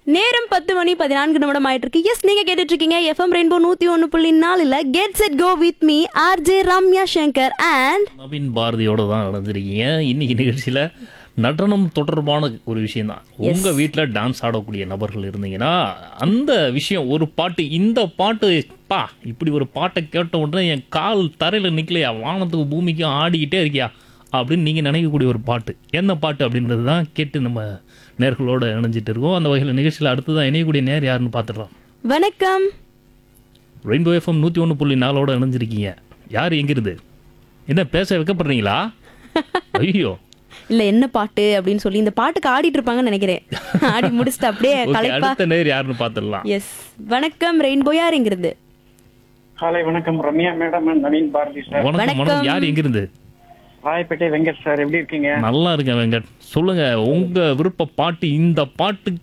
நேரம் பத்து மணி பதினான்கு நிமிடம் ஆயிட்டு இருக்கு எஸ் நீங்க கேட்டுட்டு இருக்கீங்க எஃப்எம் ரெயின்போ நூத்தி ஒன்னு புள்ளி நாலுல get set go with me RJ Ramya Shankar and Naveen பாரதியோட தான் நடந்திருக்கீங்க இன்னைக்கு நிகழ்ச்சியில் நடனம் தொடர்பான ஒரு விஷயம் தான் உங்கள் வீட்டில் டான்ஸ் ஆடக்கூடிய நபர்கள் இருந்தீங்கன்னா அந்த விஷயம் ஒரு பாட்டு இந்த பாட்டு பா இப்படி ஒரு பாட்டை கேட்ட உடனே என் கால் தரையில் நிற்கலையா வானத்துக்கு பூமிக்கும் ஆடிக்கிட்டே இருக்கியா அப்படின்னு நீங்கள் நினைக்கக்கூடிய ஒரு பாட்டு என்ன பாட்டு அப்படின்றது தான் கேட்டு நம்ம நேர்களோட இணைஞ்சிட்டு இருக்கோம் அந்த வகையில் நிகழ்ச்சியில் அடுத்து தான் இணையக்கூடிய நேர் யாருன்னு பார்த்துடலாம் வணக்கம் ரெயின்போ எஃப்எம் நூற்றி ஒன்று புள்ளி நாலோட இணைஞ்சிருக்கீங்க யார் எங்கிருந்து என்ன பேச வைக்கப்படுறீங்களா ஐயோ இல்ல என்ன பாட்டு அப்படின்னு சொல்லி இந்த பாட்டுக்கு ஆடிட்டு இருப்பாங்கன்னு நினைக்கிறேன் ஆடி முடிச்சுட்டு அப்படியே ஓகே கலைப்பா அடுத்த நேர் யாருன்னு பார்த்துடலாம் எஸ் வணக்கம் ரெயின்போ யார் எங்கிருந்து காலை வணக்கம் Ramya madam and Naveen Bharati sir வணக்கம் வணக்கம். வணக்கம் யார் எங்கிருந்து ராயப்பேட்டை வெங்கட் சார் எப்படி இருக்கீங்க நல்லா இருக்கேன் வெங்கட் சொல்லுங்க உங்க விருப்ப பாட்டு இந்த பாட்டு